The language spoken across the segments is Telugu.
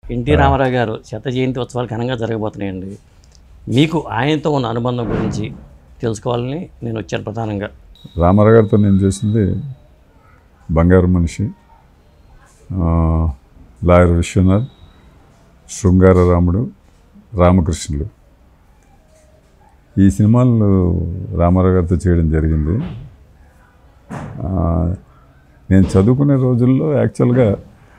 ఎన్టీ రామారావు గారు శత జయంతి ఉత్సవాలు ఘనంగా జరగబోతున్నాయండి మీకు ఆయనతో ఉన్న అనుబంధం గురించి తెలుసుకోవాలని నేను వచ్చాను ప్రధానంగా రామారావు గారితో నేను చేసింది బంగారు మనిషి ఆ, లాయర్ విశ్వనాథ్ శృంగార రాముడు రామకృష్ణులు ఈ సినిమాలు రామారావు గారితో చేయడం జరిగింది ఆ, నేను చదువుకునే రోజుల్లో యాక్చువల్గా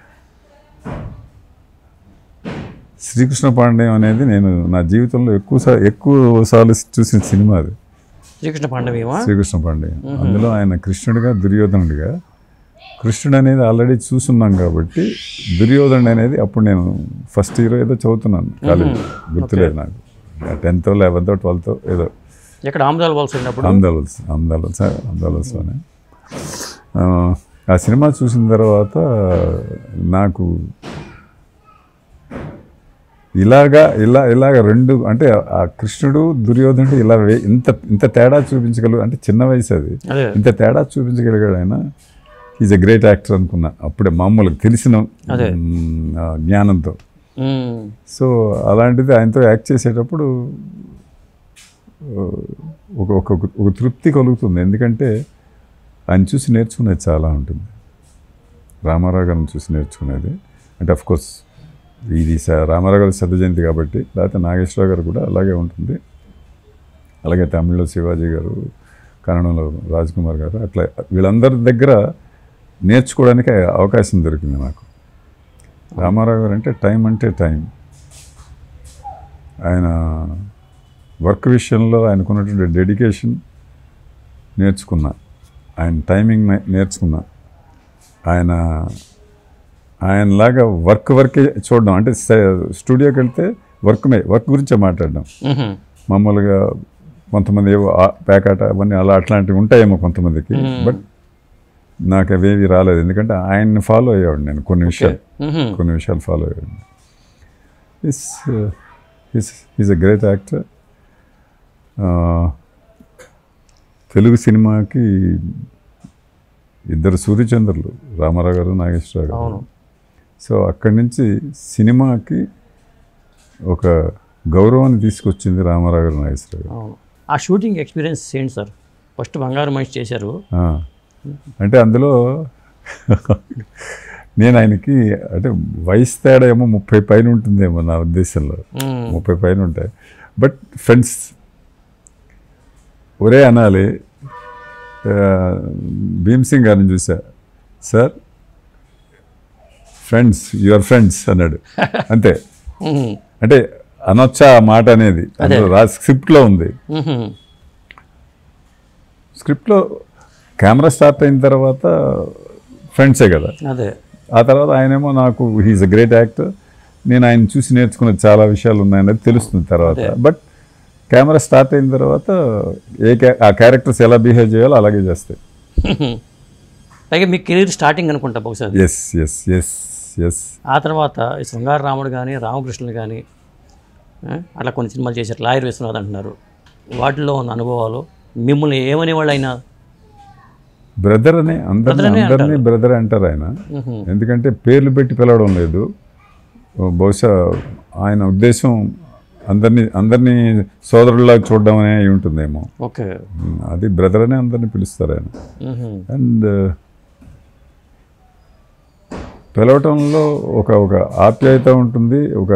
శ్రీకృష్ణ పాండయం అనేది నేను నా జీవితంలో ఎక్కువ సా- ఎక్కువ సార్లు చూసిన సినిమా అది శ్రీకృష్ణ పాండవేమా శ్రీకృష్ణ పాండయం అందులో ఆయన కృష్ణుడిగా దుర్యోధనుడిగా కృష్ణుడు అనేది ఆల్రెడీ చూస్తున్నాం కాబట్టి దుర్యోధనుడు అనేది అప్పుడు నేను ఫస్ట్ ఇయర్ ఏదో చదువుతున్నాను కాలేజ్ గుర్తులేదు నాకు టెన్త్ లెవెన్త్ ట్వెల్త్ ఏదో ఇక్కడ ఆముదాలు వలస ఉన్నప్పుడు అందాలస్ అందాలస్ అందాలస్లోనే ఆ, ఆ సినిమా చూసిన తర్వాత నాకు ఇలాగా ఇలా ఇలాగ రెండు అంటే ఆ కృష్ణుడు దుర్యోధనుడు ఇలా వే- ఇంత ఇంత తేడా చూపించగలరు అంటే చిన్న వయసు అది అదే ఇంత తేడా చూపించగలిగాడు ఆయన ఈజ్ ఎ గ్రేట్ యాక్టర్ అనుకున్నా అప్పుడే మామూలుగా తెలిసిన అదే. మ్, ఆ, జ్ఞానంతో ఉమ్, సో అలాంటిది ఆయనతో యాక్ట్ చేసేటప్పుడు ఆ, ఒక ఒక ఒక తృప్తి కలుగుతుంది ఎందుకంటే ఆయన చూసి నేర్చుకునేది చాలా ఉంటుంది రామారావు గారిని చూసి నేర్చుకునేది అంటే అఫ్ కోర్స్ ఇది స- రామారావు గారి శత జయంతి కాబట్టి లేకపోతే నాగేశ్వరరావు గారు కూడా అలాగే ఉంటుంది అలాగే తమిళ్లో శివాజీ గారు కన్నడంలో రాజ్ కుమార్ గారు అట్లా వీళ్ళందరి దగ్గర నేర్చుకోవడానికి అవకాశం దొరికింది నాకు రామారావు గారు అంటే టైం అంటే టైం ఆయన వర్క్ విషయంలో ఆయనకున్నటువంటి డెడికేషన్ నేర్చుకున్నా ఆయన టైమింగ్ నే- నేర్చుకున్నా ఆయన ఆయనలాగా వర్క్ వర్కే చూడడం అంటే స- స్టూడియోకి వెళ్తే వర్క్ మే వర్క్ గురించే మాట్లాడడం ఉహుం, మామూలుగా కొంతమంది ఏవో ఆ- పేకాట అవన్నీ అలా అట్లాంటివి ఉంటాయేమో కొంతమందికి బట్ నాకు అవేవి రాలేదు ఎందుకంటే ఆయన్ని ఫాలో అయ్యేవాడు నేను కొన్ని విషయాలు ఉహుం. కొన్ని విషయాలు ఫాలో అయ్యాడు is is a great actor Telugu సినిమాకి ఇద్దరు సూర్యచంద్రులు రామారావు గారు నాగేశ్వరరావు గారు అవును సో అక్కడి నుంచి సినిమాకి ఒక గౌరవాన్ని తీసుకొచ్చింది రామారావు గారు నాగేశ్వరరావు గారు అవును ఆ షూటింగ్ ఎక్స్పీరియన్స్ ఏంటి సార్ ఫస్ట్ బంగారు మనిషి చేశారు ఆ, అంటే అందులో నేను ఆయనకి అంటే వయసు తేడా ఏమో ముప్పై పైన ఉంటుందేమో నా ఉద్దేశంలో ఉమ్, ముప్పై పైన ఉంటాయి బట్ ఫ్రెండ్స్ ఒరే అనాలి ఆ, భీమ్ సింగ్ గారిని చూసా సార్ ఫ్రెండ్స్ యువర్ ఫ్రెండ్స్ అన్నాడు అంతే ఉహుం, అంటే అనొచ్చా ఆ మాట అనేది అందులో రా స్క్రిప్ట్లో ఉంది ఉహుం, స్క్రిప్ట్లో కెమెరా స్టార్ట్ అయిన తర్వాత ఫ్రెండ్సే కదా అదే ఆ తర్వాత ఆయనేమో నాకు హీఈస్ అ గ్రేట్ యాక్టర్ నేను ఆయన చూసి నేర్చుకున్న చాలా విషయాలు ఉన్నాయనేది తెలుస్తుంది తర్వాత బట్ కెమెరా స్టార్ట్ అయిన తర్వాత ఏ క్యా ఆ క్యారెక్టర్స్ ఎలా బిహేవ్ చేయాలో అలాగే చేస్తాయి ఉహుం. పైగా మీ కెరీర్ స్టార్టింగ్ అనుకుంటా బహుశా అది. ఎస్ ఎస్ ఎస్ ఎస్ ఆ తర్వాత ఈ శృంగార రాముడు కానీ రామకృష్ణులు కానీ ఆ, అట్లా కొన్ని సినిమాలు చేశారు లాయర్ విశ్వనాథ్ అంటున్నారు వాటిలో ఉన్న అనుభవాలు మిమ్మల్ని ఏమనేవాళ్ళు అయినా బ్రదర్ అని అందరినీ Brother అనే అందరినీ బ్రదర్ అంటారు ఆయన ఉహుం, ఎందుకంటే పేర్లు పెట్టి పిలవడం లేదు బహుశా ఆయన ఉద్దేశం అందరినీ అందరినీ సోదరుల్లాగా చూడడం అనే అయి ఉంటుందేమో ఓకే అది బ్రదర్ అనే అందరినీ పిలుస్తారు ఆయన ఉహుం, అండ్ పిలవటంలో ఒక ఒక ఆప్యాయత ఉంటుంది ఒక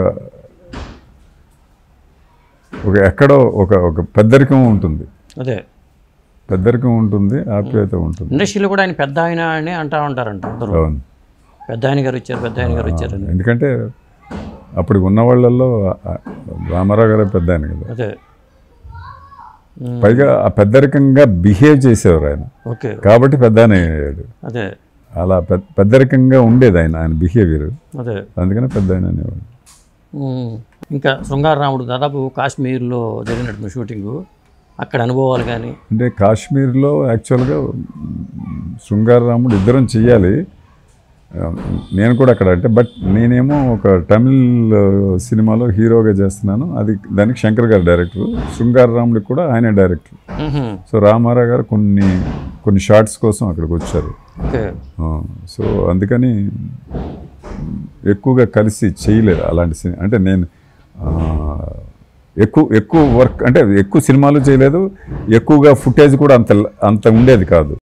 ఒక ఎక్కడో ఒక ఒక పెద్దరికం ఉంటుంది అదే పెద్దరికం ఉంటుంది ఆప్యాయత ఉంటుంది ఇండస్ట్రీలో కూడా ఆయన పెద్ద ఆయన అని అంటా ఉంటారంట అందరూ అవును పెద్ద ఆయన గారు వచ్చారు పెద్ద ఆయన గారు వచ్చారని ఎందుకంటే అప్పుడు ఉన్న వాళ్ళల్లో ఆ- రామారావు గారే పెద్ద ఆయన కదా అదే ఉమ్, పైగా ఆ పెద్దరికంగా బిహేవ్ చేసేవారు ఆయన ఓకే కాబట్టి పెద్ద ఆయన అయ్యాడు అదే అలా పెద్ద పెద్దరికంగా ఉండేది ఆయన ఆయన బిహేవియర్ అదే అందుకనే పెద్ద ఆయన అనేవాడు ఉమ్, ఇంకా శృంగార రాముడు దాదాపు కాశ్మీర్లో జరిగినట్టు షూటింగు అక్కడ అనుభవాలు కానీ అంటే కాశ్మీర్లో యాక్చువల్గా శృంగారరాముడు ఇద్దరం చెయ్యాలి ఆ, నేను కూడా అక్కడ అంటే బట్ నేనేమో ఒక తమిళ్ సినిమాలో హీరోగా చేస్తున్నాను అది దానికి శంకర్ గారు డైరెక్టర్ శృంగారరాముడికి కూడా ఆయనే డైరెక్టర్ సో రామారావు గారు కొన్ని కొన్ని షార్ట్స్ కోసం అక్కడికి వచ్చారు ఓకే ఆ, సో అందుకని ఎక్కువగా కలిసి చేయలేదు అలాంటి సినిమా అంటే నేను ఆ, ఎక్కువ ఎక్కువ వర్క్ అంటే ఎక్కువ సినిమాలు చేయలేదు ఎక్కువగా ఫుటేజ్ కూడా అంత అంత ఉండేది కాదు